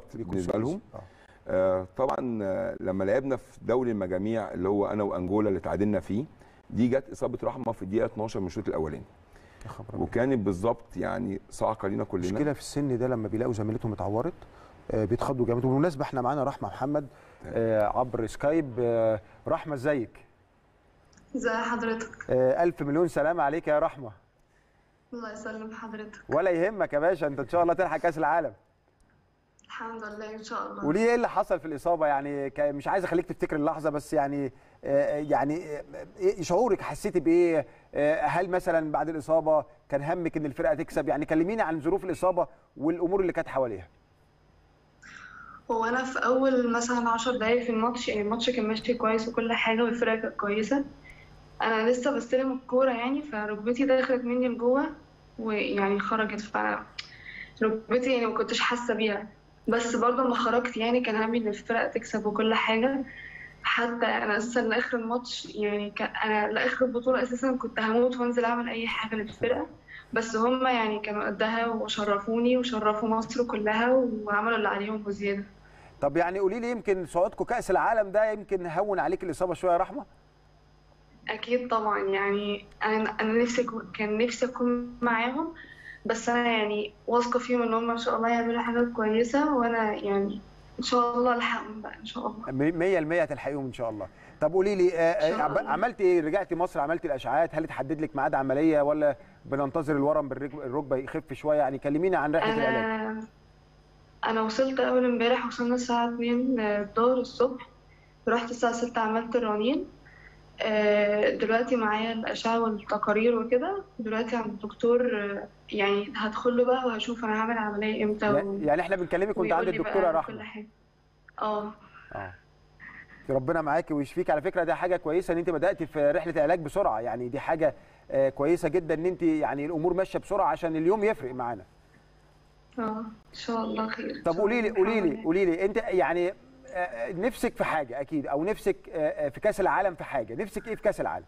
بيكون بالنسبه كويس. لهم آه. آه، طبعا آه، لما لعبنا في دوري المجاميع اللي هو انا وانجولا اللي تعادلنا فيه دي جت اصابه رحمه في الدقيقه 12 من الشوط الاولاني يا خبر أبيض. وكانت بالظبط يعني صعقه لينا كلنا المشكله في السن ده لما بيلاقوا زميلتهم اتعورت آه، بيتخضوا جامد وبالمناسبه احنا معانا رحمه محمد آه، عبر سكايب آه، رحمه ازيك ازي حضرتك آه، الف مليون سلام عليك يا رحمه الله يسلم حضرتك ولا يهمك يا باشا انت ان شاء الله تلحق كاس العالم الحمد لله ان شاء الله وليه ايه اللي حصل في الاصابه يعني ك- مش عايز اخليك تفتكر اللحظه بس يعني آه، يعني آه، ايه شعورك حسيتي بايه آه، هل مثلا بعد الاصابه كان همك ان الفرقه تكسب يعني كلميني عن ظروف الاصابه والامور اللي كانت حواليها هو انا في اول مثلا عشر دقايق في الماتش يعني الماتش كان ماشي كويس وكل حاجه والفرقه كانت كويسه انا لسه بستلم الكوره يعني فركبتي دخلت مني لجوه ويعني خرجت ف ركبتي يعني ما كنتش حاسه بيها بس برضه لما خرجت يعني كان همي ان الفرقه تكسب وكل حاجه حتى انا اساسا لاخر الماتش يعني كان انا لاخر البطوله اساسا كنت هموت وانزل اعمل اي حاجه للفرقه بس هم يعني كانوا قدها وشرفوني وشرفوا مصر كلها وعملوا اللي عليهم وزياده طب يعني قولي لي يمكن صعودكم كاس العالم ده يمكن هون عليك الاصابه شويه يا رحمه اكيد طبعا يعني انا انا نفسي أكون- كان نفسي اكون معاهم بس انا يعني واثقه فيهم ان هم ان شاء الله يعملوا حاجه كويسه وانا يعني ان شاء الله الحقهم بقى ان شاء الله 100% هتلحقيهم ان شاء الله طب قولي لي آه، إن شاء آه، الله. عملتي ايه رجعتي مصر عملتي الاشعاعات هل اتحدد لك ميعاد عمليه ولا بننتظر الورم بالركبه الركبه يخف شويه يعني كلميني عن رحله العلاج انا انا وصلت اول امبارح وصلنا الساعه 2 الظهر الصبح رحت الساعه 6 عملت الرنين آه، دلوقتي معايا الأشعة والتقارير وكده دلوقتي عند الدكتور آه، يعني هدخل له بقى وهشوف أنا هعمل عملية إمتى و... يعني يعني احنا بنكلمك وانت عند ويقول لي الدكتوره بقى رحمه كل حاجة اه اه ربنا معاكي ويشفيك على فكره دي حاجه كويسه ان انت بداتي في رحله العلاج بسرعه يعني دي حاجه آه، كويسه جدا ان انت يعني الامور ماشيه بسرعه عشان اليوم يفرق معانا اه إن شاء الله خير إن طب شاء قولي لي الله. قولي الحمد لي لله. قولي لي انت يعني آه، آه، نفسك في حاجه اكيد او نفسك آه، آه، في كاس العالم في حاجه نفسك ايه في كاس العالم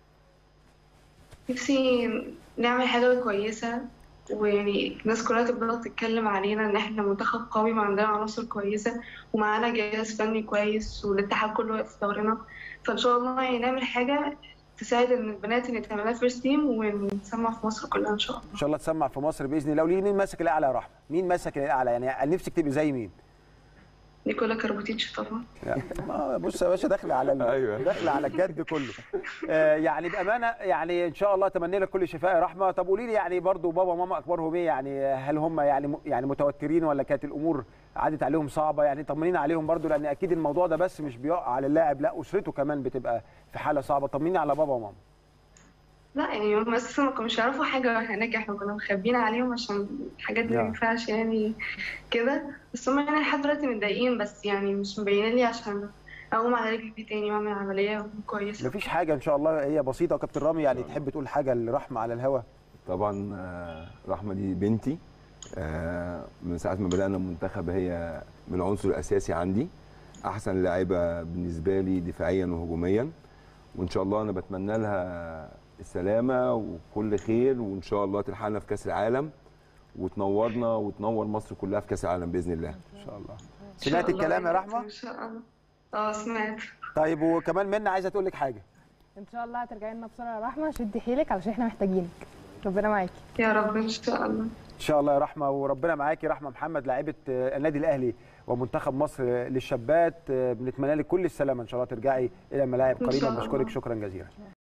نفسي نعمل حاجة كويسة ويعني الناس كلها تفضل تتكلم علينا إن إحنا منتخب قوي وعندنا عناصر كويسة ومعانا جهاز فني كويس والاتحاد كله واقف في ظهرنا فإن شاء الله يعني نعمل حاجة تساعد إن البنات إن تعملها فيرست تيم ونسمع في مصر كلها إن شاء الله ان شاء الله تسمع في مصر باذن الله قولي لي مين ماسك الاعلى يا رحمه مين ماسك الاعلى يعني نفسك تبقي زي مين نيكولا كاربوتيتش طبعا ما بص يا باشا داخله على ال- أيوة. داخله على الجد كله آه يعني بامانه يعني ان شاء الله اتمنى لك كل شفاء يا رحمه طب قولي لي يعني برضو بابا وماما اخبارهم ايه يعني هل هم يعني م- يعني متوترين ولا كانت الامور عدت عليهم صعبه يعني طمنينا عليهم برضو لان اكيد الموضوع ده بس مش بيقع على اللاعب لا اسرته كمان بتبقى في حاله صعبه طمنيني على بابا وماما لا يعني هم أساسا ما كانوش يعرفوا حاجة هناك إحنا كنا مخبيين عليهم عشان الحاجات دي ما نعم. ينفعش يعني كده بس هم يعني لحد دلوقتي متضايقين بس يعني مش مبينين لي عشان أقوم على رجلي تاني وأعمل عملية كويسة مفيش حاجه ان شاء الله هي بسيطه وكابتن رامي يعني تحب تقول حاجه لرحمه على الهوا طبعا آه، رحمه دي بنتي آه، من ساعه ما بدانا المنتخب هي من العنصر الاساسي عندي احسن لاعيبه بالنسبه لي دفاعيا وهجوميا وان شاء الله انا بتمنى لها السلامه وكل خير وان شاء الله تلحقنا في كاس العالم وتنورنا وتنور مصر كلها في كاس العالم باذن الله ان شاء الله إن شاء سمعت الله الكلام يا كابتن، رحمه إن شاء الله اه سمعت طيب وكمان منى عايزه تقول لك حاجه ان شاء الله هترجعي لنا بسرعه يا رحمه شدي حيلك علشان احنا محتاجينك ربنا معاكي يا رب إن شاء الله ان شاء الله يا رحمه وربنا معاكي رحمه محمد لاعيبه آه، النادي الاهلي ومنتخب مصر للشابات آه، بنتمنى لك كل السلامه ان شاء الله ترجعي الى الملاعب إن قريبا شاء الله. بشكرك شكرا جزيلا